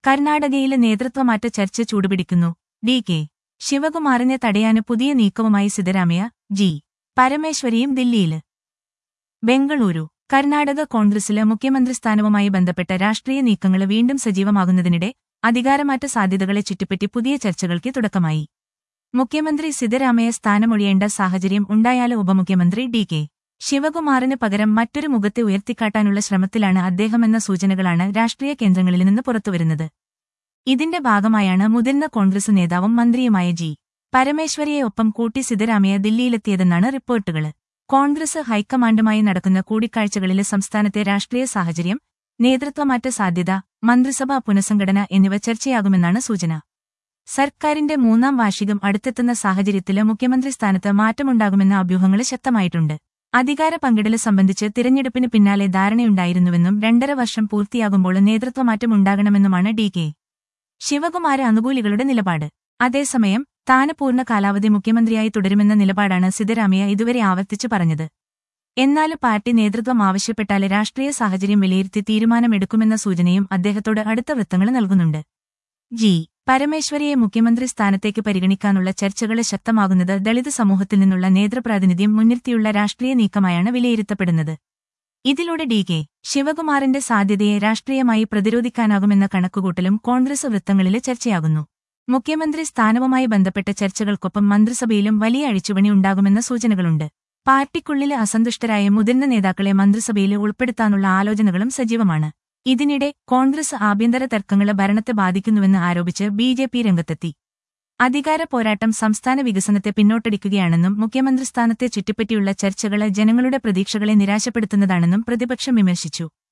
കർണാടകയിലെ നേതൃത്വമാറ്റ ചർച്ച ചൂടുപിടിക്കുന്നു D K ശിവകുമാറിനെ തടയാന് പുതിയ നീക്കവുമായി സിദ്ധരാമയ്യ ജി പരമേശ്വരിയും ദില്ലിയില് ബംഗളൂരു കർണാടക കോൺഗ്രസില് മുഖ്യമന്ത്രി സ്ഥാനവുമായി ബന്ധപ്പെട്ട രാഷ്ട്രീയ നീക്കങ്ങൾ വീണ്ടും സജീവമാകുന്നതിനിടെ അധികാരമാറ്റ സാധ്യതകളെ ചുറ്റിപ്പറ്റി പുതിയ ചർച്ചകൾക്ക് തുടക്കമായി മുഖ്യമന്ത്രി സിദ്ധരാമയ്യ സ്ഥാനമൊഴിയേണ്ട സാഹചര്യം ഉണ്ടായാല് ഉപമുഖ്യമന്ത്രി ഡി കെ ശിവകുമാറിന് പകരം മറ്റൊരു മുഖത്തെ ഉയർത്തിക്കാട്ടാനുള്ള ശ്രമത്തിലാണ് അദ്ദേഹമെന്ന സൂചനകളാണ് രാഷ്ട്രീയ കേന്ദ്രങ്ങളിൽ നിന്ന് പുറത്തുവരുന്നത് ഇതിന്റെ ഭാഗമായാണ് മുതിർന്ന കോൺഗ്രസ് നേതാവും മന്ത്രിയുമായ ജി പരമേശ്വരിയെ ഒപ്പം കൂട്ടി സിദ്ധരാമയ്യ ദില്ലിയിലെത്തിയതെന്നാണ് റിപ്പോർട്ടുകൾ കോൺഗ്രസ് ഹൈക്കമാൻഡുമായി നടക്കുന്ന കൂടിക്കാഴ്ചകളിലെ സംസ്ഥാനത്തെ രാഷ്ട്രീയ സാഹചര്യം നേതൃത്വമാറ്റ സാധ്യത മന്ത്രിസഭാ പുനഃസംഘടന എന്നിവ ചർച്ചയാകുമെന്നാണ് സൂചന സർക്കാരിന്റെ മൂന്നാം വാർഷികം അടുത്തെത്തുന്ന സാഹചര്യത്തില് മുഖ്യമന്ത്രി സ്ഥാനത്ത് മാറ്റമുണ്ടാകുമെന്ന അഭ്യൂഹങ്ങൾ ശക്തമായിട്ടുണ്ട് അധികാര പങ്കിടല് സംബന്ധിച്ച് തിരഞ്ഞെടുപ്പിന് പിന്നാലെ ധാരണയുണ്ടായിരുന്നുവെന്നും രണ്ടര വർഷം പൂർത്തിയാകുമ്പോൾ നേതൃത്വമാറ്റം ഉണ്ടാകണമെന്നുമാണ് ഡി കെ ശിവകുമാര അനുകൂലികളുടെ നിലപാട് അതേസമയം താന് പൂർണ്ണ കാലാവധി മുഖ്യമന്ത്രിയായി തുടരുമെന്ന നിലപാടാണ് സിദ്ധരാമയ്യ ഇതുവരെ ആവർത്തിച്ചു പറഞ്ഞത് എന്നാല് പാർട്ടി നേതൃത്വം ആവശ്യപ്പെട്ടാല് രാഷ്ട്രീയ സാഹചര്യം വിലയിരുത്തി തീരുമാനമെടുക്കുമെന്ന സൂചനയും അദ്ദേഹത്തോട് അടുത്ത വൃത്തങ്ങൾ നൽകുന്നുണ്ട് ജി പരമേശ്വരിയെ മുഖ്യമന്ത്രി സ്ഥാനത്തേക്ക് പരിഗണിക്കാനുള്ള ചർച്ചകൾ ശക്തമാകുന്നത് ദളിത് സമൂഹത്തിൽ നിന്നുള്ള നേതൃപ്രാതിനിധ്യം മുൻനിർത്തിയുള്ള രാഷ്ട്രീയ നീക്കമായാണ് വിലയിരുത്തപ്പെടുന്നത് ഇതിലൂടെ ഡി കെ ശിവകുമാറിന്റെ സാധ്യതയെ രാഷ്ട്രീയമായി പ്രതിരോധിക്കാനാകുമെന്ന കണക്കുകൂട്ടലും കോൺഗ്രസ് വൃത്തങ്ങളില് ചർച്ചയാകുന്നു മുഖ്യമന്ത്രി സ്ഥാനവുമായി ബന്ധപ്പെട്ട ചർച്ചകൾക്കൊപ്പം മന്ത്രിസഭയിലും വലിയ അഴിച്ചുപണി ഉണ്ടാകുമെന്ന സൂചനകളുണ്ട് പാർട്ടിക്കുള്ളിലെ അസന്തുഷ്ടരായ മുതിർന്ന നേതാക്കളെ മന്ത്രിസഭയിൽ ഉൾപ്പെടുത്താനുള്ള ആലോചനകളും സജീവമാണ് ഇതിനിടെ കോൺഗ്രസ് ആഭ്യന്തര തർക്കങ്ങള് ഭരണത്തെ ബാധിക്കുന്നുവെന്ന് ആരോപിച്ച് ബി ജെ പി രംഗത്തെത്തി അധികാര പോരാട്ടം സംസ്ഥാന വികസനത്തെ പിന്നോട്ടടിക്കുകയാണെന്നും മുഖ്യമന്ത്രി സ്ഥാനത്തെ ചുറ്റിപ്പറ്റിയുള്ള ചർച്ചകള് ജനങ്ങളുടെ പ്രതീക്ഷകളെ നിരാശപ്പെടുത്തുന്നതാണെന്നും പ്രതിപക്ഷം വിമർശിച്ചു